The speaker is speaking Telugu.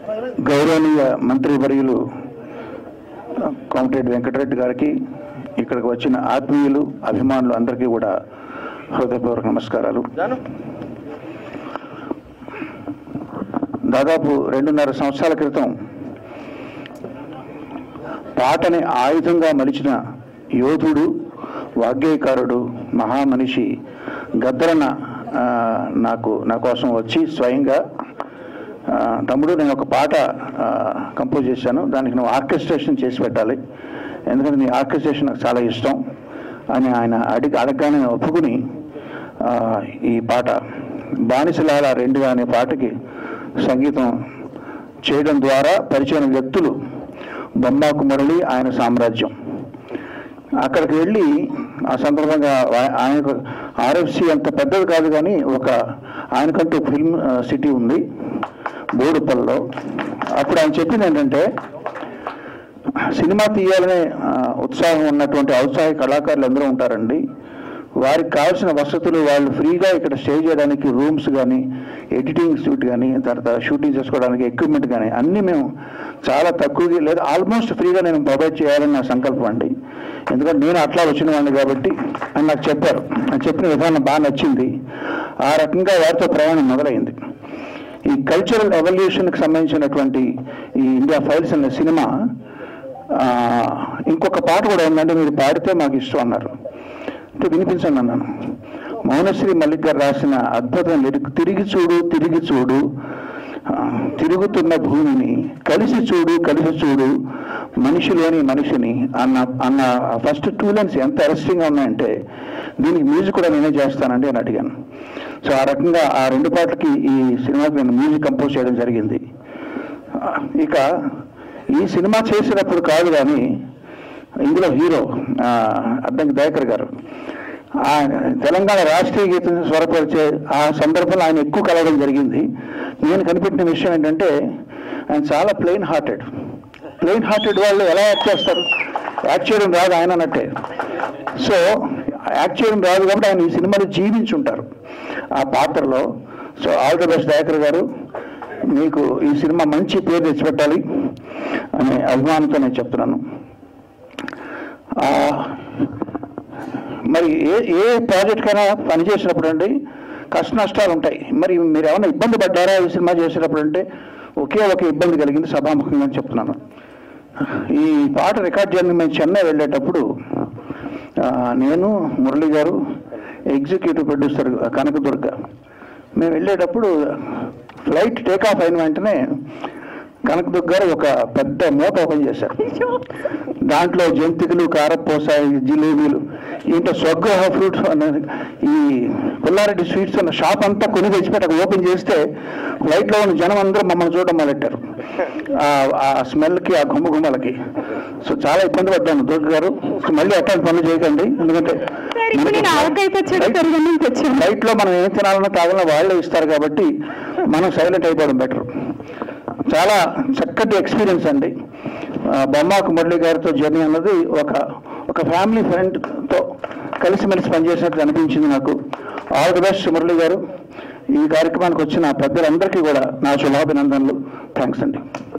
గౌరవనీయ మంత్రివర్యులు కోమటిరెడ్డి వెంకటరెడ్డి గారికి ఇక్కడికి వచ్చిన ఆత్మీయులు అభిమానులు అందరికీ కూడా హృదయపూర్వక నమస్కారాలు దాదాపు రెండున్నర సంవత్సరాల క్రితం పాటని ఆయుధంగా మలిచిన యోధుడు వాగ్గేయకారుడు మహామనిషి గద్దరన్న ఆ, నాకు నా కోసం వచ్చి స్వయంగా ఆ, తమ్ముడు నేను ఒక పాట ఆ, కంపోజ్ చేశాను దానికి నువ్వు ఆర్కెస్ట్రేషన్ చేసి పెట్టాలి ఎందుకంటే నీ ఆర్కెస్ట్రేషన్ నాకు చాలా ఇష్టం అని ఆయన అడిగి అడగగానే నేను ఒప్పుకుని ఆ, ఈ పాట బానిసలాల రెండు అనే పాటకి సంగీతం చేయడం ద్వారా పరిచయం వ్యక్తులు బొమ్మాకు మురళి ఆయన సామ్రాజ్యం అక్కడికి వెళ్ళి ఆ సందర్భంగా ఆ- ఆయనకు ఆర్ఎఫ్సి అంత పెద్దది కాదు కానీ ఒక ఆయనకంటూ ఫిల్మ్ ఆ, సిటీ ఉంది బోడుపల్లిలో అప్పుడు ఆయన చెప్పింది ఏంటంటే సినిమా తీయాలనే ఆ, ఉత్సాహం ఉన్నటువంటి ఔత్సాహిక కళాకారులు అందరూ ఉంటారండి వారికి కావాల్సిన వసతులు వాళ్ళు ఫ్రీగా ఇక్కడ స్టే చేయడానికి రూమ్స్ కానీ ఎడిటింగ్ సూట్ కానీ తర్వాత షూటింగ్ చేసుకోవడానికి ఎక్విప్మెంట్ కానీ అన్నీ మేము చాలా తక్కువగా లేదా ఆల్మోస్ట్ ఫ్రీగా నేను ప్రొవైడ్ చేయాలని నా సంకల్పం అండి ఎందుకంటే నేను అట్లా వచ్చిన వాడిని కాబట్టి అని నాకు చెప్పారు అని చెప్పిన విధానం బాగా నచ్చింది ఆ రకంగా వారితో ప్రయాణం మొదలైంది ఈ కల్చరల్ ఎవల్యూషన్కి సంబంధించినటువంటి ఈ ఇండియా ఫైల్స్ అనే సినిమా ఆ, ఇంకొక పాట కూడా ఉందంటే మీరు పాడితే మాకు ఇష్టం అన్నారు అంటే వినిపించండి అన్నాను మౌనశ్రీ మల్లిక్ గారు రాసిన అద్భుతం లిరిక్ తిరిగి చూడు తిరిగి చూడు ఆ, తిరుగుతున్న భూమిని కలిసి చూడు కలిసి చూడు మనిషిలోని మనిషిని అన్న అన్న ఫస్ట్ టూ లైన్స్ ఎంత అరెస్టింగ్గా ఉన్నాయంటే దీనికి మ్యూజిక్ కూడా నేనే చేస్తానండి అని అడిగాను సో ఆ రకంగా ఆ రెండు పాటలకి ఈ సినిమాకి నేను మ్యూజిక్ కంపోజ్ చేయడం జరిగింది ఆ, ఇక ఈ సినిమా చేసినప్పుడు కాదు కానీ ఇందులో హీరో ఆ, అద్దంకి దయాకర్ గారు ఆ తెలంగాణ రాష్ట్రీయ గీతం స్వరపరిచే ఆ సందర్భంలో ఆయన ఎక్కువ కలవడం జరిగింది నేను కనిపెట్టిన విషయం ఏంటంటే ఆయన చాలా ప్లెయిన్ హార్టెడ్ ప్లెయిన్ హార్టెడ్ వాళ్ళు ఎలా యాక్ట్ చేస్తారు యాక్ట్ చేయడం రాదు ఆయన అన్నట్టే సో యాక్ట్ చేయడం రాదు కాబట్టి ఆయన ఈ సినిమాలో జీవించుంటారు ఆ పాత్రలో so all the best Dayakar garu మీకు ఈ సినిమా మంచి పేరు తెచ్చిపెట్టాలి అనే అభిమానంతో నేను చెప్తున్నాను ఆ, మరి ఏ ఏ ప్రాజెక్ట్ కైనా పనిచేసినప్పుడు అండి కష్ట నష్టాలు ఉంటాయి మరి మీరు ఏమైనా ఇబ్బంది పడ్డారా ఈ సినిమా చేసేటప్పుడు అంటే ఒకే ఒక ఇబ్బంది కలిగింది సభాముఖంగా అని చెప్తున్నాను ఈ పాట రికార్డ్ చేయడానికి మేము చెన్నై వెళ్ళేటప్పుడు ఆ, నేను మురళి గారు ఎగ్జిక్యూటివ్ ప్రొడ్యూసర్ కనకదుర్గ మేము వెళ్ళేటప్పుడు ఫ్లైట్ టేక్ ఆఫ్ అయిన వెంటనే కనకదుర్గ గారు ఒక పెద్ద మూట ఓపెన్ చేశారు దాంట్లో జంతికలు కారపూస ఈ జిలేబీలు ఇంట్లో స్వగ్రహ ఫ్రూట్స్ అన్నది ఈ పుల్లారెడ్డి స్వీట్స్ అన్న షాప్ అంతా కొని తెచ్చిపెట్టి అక్కడ ఓపెన్ చేస్తే ఫ్లైట్లో ఉన్న జనం అందరూ మమ్మల్ని చూడడం మొదలెట్టారు ఆ- ఆ స్మెల్కి ఆ గుమ్మ గుమ్మలకి సో చాలా ఇబ్బంది పడ్డాను దుర్గ గారు సో మళ్ళీ అట్లాంటి పనులు చేయకండి ఎందుకంటే సార్ ఇప్పుడు నేను ఆవకాయ పచ్చడి Flight- పెరుగు నుంచి తెచ్చాను ఫ్లైట్ లో మనం ఏం తినాలన్నా తాగాలన్నా వాళ్ళే ఇస్తారు కాబట్టి మనం సైలెంట్ అయిపోవడం బెటర్ చాలా చక్కటి ఎక్స్పీరియన్స్ అండి ఆ, బొమ్మాకు మురళి గారితో జర్నీ అన్నది ఒక ఒక ఫ్యామిలీ ఫ్రెండ్తో కలిసిమెలిసి పనిచేసినట్టు అనిపించింది నాకు ఆల్ ది బెస్ట్ మురళి గారు ఈ కార్యక్రమానికి వచ్చిన పెద్దలందరికీ కూడా నా శుభాభినందనలు థ్యాంక్స్ అండి